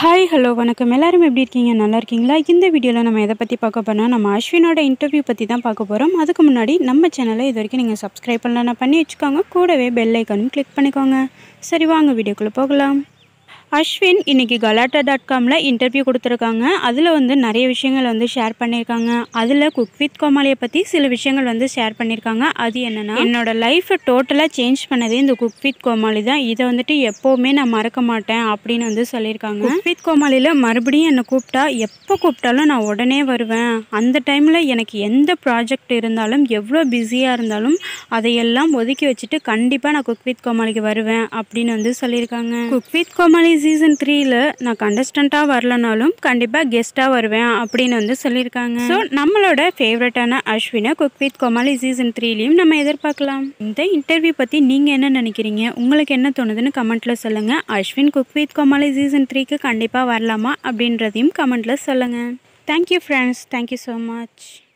hi hello வணக்கம் எல்லாரும் எப்படி இருக்கீங்க நல்லா இருக்கீங்களா இந்த வீடியோவில் நம்ம எதை பற்றி பார்க்க போனால் நம்ம அஸ்வினோட இன்டர்வியூ பற்றி தான் பார்க்க போகிறோம் அதுக்கு முன்னாடி நம்ம சேனலை இது வரைக்கும் நீங்கள் சப்ஸ்கிரைப் பண்ணலன்னா பண்ணி வச்சுக்கோங்க கூடவே பெல் ஐக்கனும் கிளிக் பண்ணிக்கோங்க சரி வாங்க வீடியோக்குள்ளே போகலாம் அஸ்வின் இன்னைக்கு கலாட்டா டாட் காமில் இன்டர்வியூ கொடுத்துருக்காங்க அதில் வந்து நிறைய விஷயங்கள் வந்து ஷேர் பண்ணியிருக்காங்க அதில் குக் வித் கோமாளியை பற்றி சில விஷயங்கள் வந்து ஷேர் பண்ணியிருக்காங்க அது என்னென்னா என்னோட லைஃப்பை டோட்டலாக சேஞ்ச் பண்ணதே இந்த குக் வித் கோமாளி தான் இதை வந்துட்டு எப்போவுமே நான் மறக்க மாட்டேன் அப்படின்னு வந்து சொல்லியிருக்காங்க குக் வித் கோமாளியில் மறுபடியும் என்னை கூப்பிட்டா எப்போ கூப்பிட்டாலும் நான் உடனே வருவேன் அந்த டைமில் எனக்கு எந்த ப்ராஜெக்ட் இருந்தாலும் எவ்வளோ பிஸியாக இருந்தாலும் அதையெல்லாம் ஒதுக்கி வச்சுட்டு கண்டிப்பாக நான் குக் வித் கோமாளிக்கு வருவேன் அப்படின்னு வந்து சொல்லியிருக்காங்க குக் வித் கோமாளி சீசன் த்ரீல நான் கண்டஸ்டண்ட்டாக வரலனாலும் கண்டிப்பாக கெஸ்ட்டாக வருவேன் அப்படின்னு வந்து சொல்லியிருக்காங்க ஸோ நம்மளோட ஃபேவரட்டான அஸ்வினை குக் வித் கோமாளி சீசன் த்ரீலையும் நம்ம எதிர்பார்க்கலாம் இந்த இன்டர்வியூ பற்றி நீங்கள் என்ன நினைக்கிறீங்க உங்களுக்கு என்ன தோணுதுன்னு கமெண்ட்டில் சொல்லுங்கள் Ashwin cook with Comali season த்ரீக்கு கண்டிப்பாக வரலாமா அப்படின்றதையும் கமெண்ட்டில் சொல்லுங்கள் thank you friends thank you so much